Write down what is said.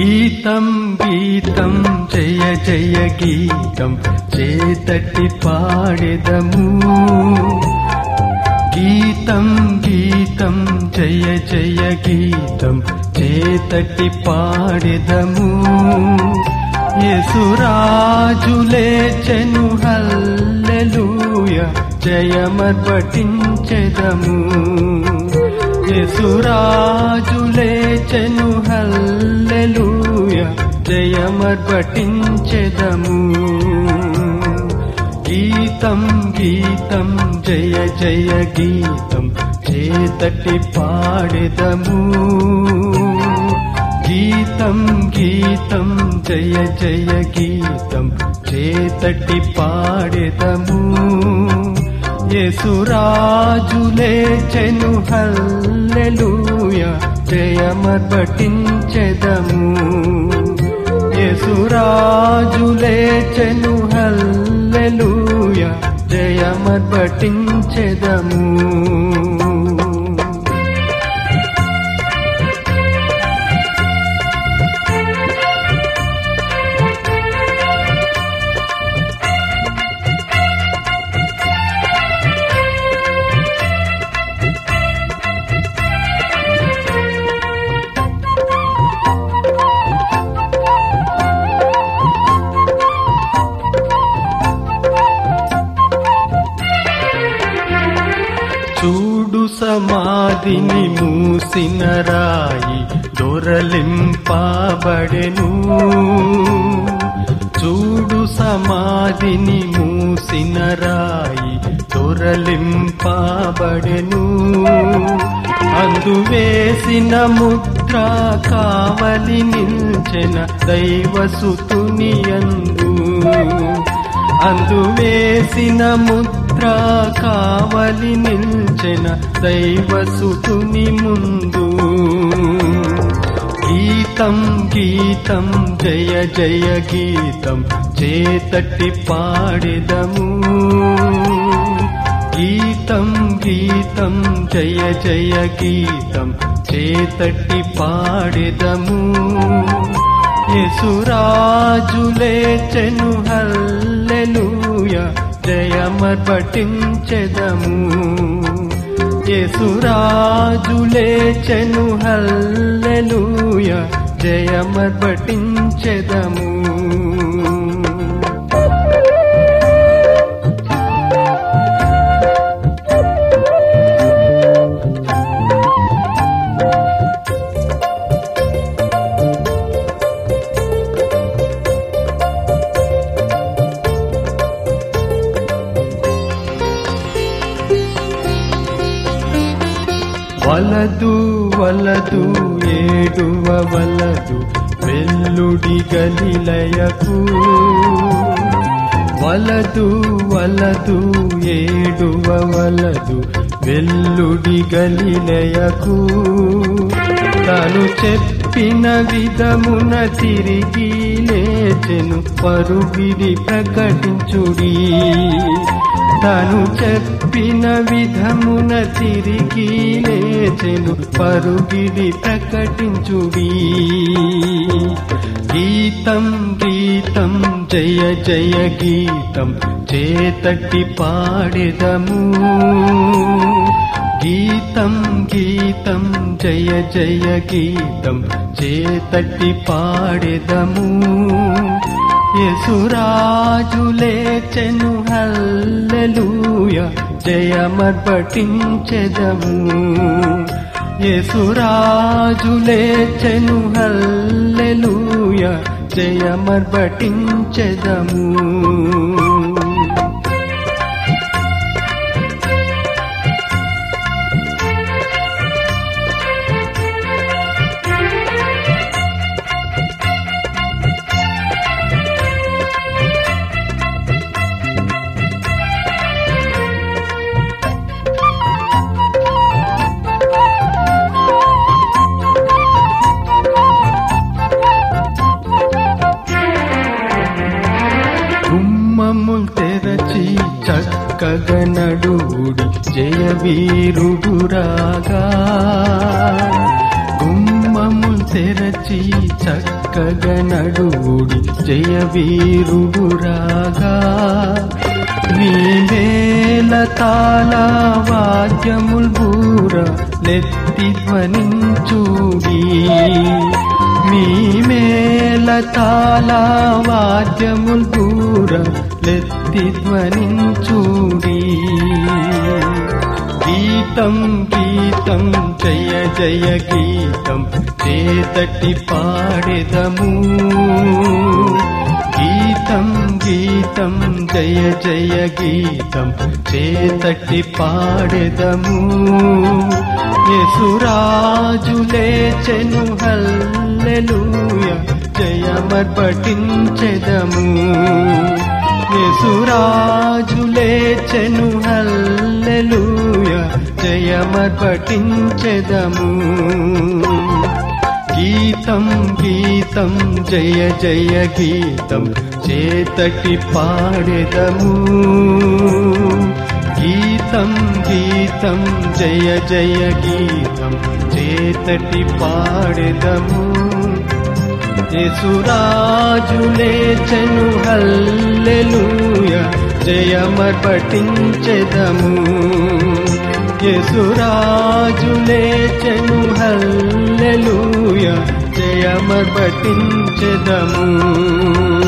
గీతం గీతం జయ జయ గీతం చేతటి పాడెదము గీతం గీతం జయ జయ గీతం చేతటి పాడెదము యేసురాజులేచెను హల్లెలూయ జయమర్పటించెదము యేసురాజులేచెను హల్లెలూయ జయమర్పటించెదము గీతం గీతం జయ జయ గీతం చేతటి పాడెదము గీతం గీతం జయ జయ గీతం చేతటి పాడెదము యేసురాజులేచెను హల్లెలూయ జయమర్పటించెదము యేసురాజులేచెను హల్లెలూయ జయమర్పటించెదము చూడు సమాధిని మూసిన రాయి దొరలింపబడెను చూడు సమాధిని మూసిన రాయి దొరలింపబడెను అందు వేసిన ముద్ర కావలి నిల్చెన దైవసుతుని అందు అందు వేసిన ముద్ర కావలి నిల్చెన దైవసుతుని ముందు గీతం గీతం జయ జయ గీతం చేతటి పాడెదము గీతం గీతం జయ జయ గీతం చేతటి పాడెదము యేసురాజులేచెను హల్లెలూయ జయమర్పటించెదము యేసురాజులేచెను హల్లెలూయ జయమర్పటించెదము వలదు వలదు ఏడువ వలదు వెల్లుడి గలిలయకు వలదు వలదు ఏడువ వలదు వెల్లుడి గలిలయకు తను చెప్పిన విధమున తిరిగి లేచెను పరుగిడి ప్రకటించుడి తను చెప్పిన విధమున తిరిగి లేచెను పరుగిడి ప్రకటించుడి గీతం గీతం జయ జయ గీతం చేతటి పాడెదము గీతం గీతం జయ జయ గీతం చేతటి పాడెదము యేసురాజులేచెను హల్లెలూయ జయమర్పటించెదము యేసురాజులేచెను హల్లెలూయ జయమర్పటించెదము గుమ్మముల్ తెరచి చక్కగా నడువుడి జయ వీరుడు రాగా గుమ్మముల్ తెరచి చక్కగా నడువుడి జయ వీరుడు రాగా నీ వేల తాళ వాద్యముల్ బూర నెత్తి ధ్వనించుడి మీ మేల తాళ వాద్యముల్ బూర నెత్తి ధ్వనించుడి గీతం గీతం జయ జయ గీతం చేతటి పాడెదము గీతం గీతం జయ జయ గీతం చేతటి పాడెదము యసురాజులేచెను హల్లెలూయ జయమర్పటించెదము యేసురాజులేచెను హల్లెలూయ జయమర్పటించెదము గీతం గీతం జయ జయ గీతం చేతటి పాడెదము గీతం గీతం జయ జయ గీతం చేతటి పాడెదము యేసురాజులేచెను హల్లెలూయ జయమర్పటించెదము యేసురాజులేచెను హల్లెలూయ జయమర్పటించెదము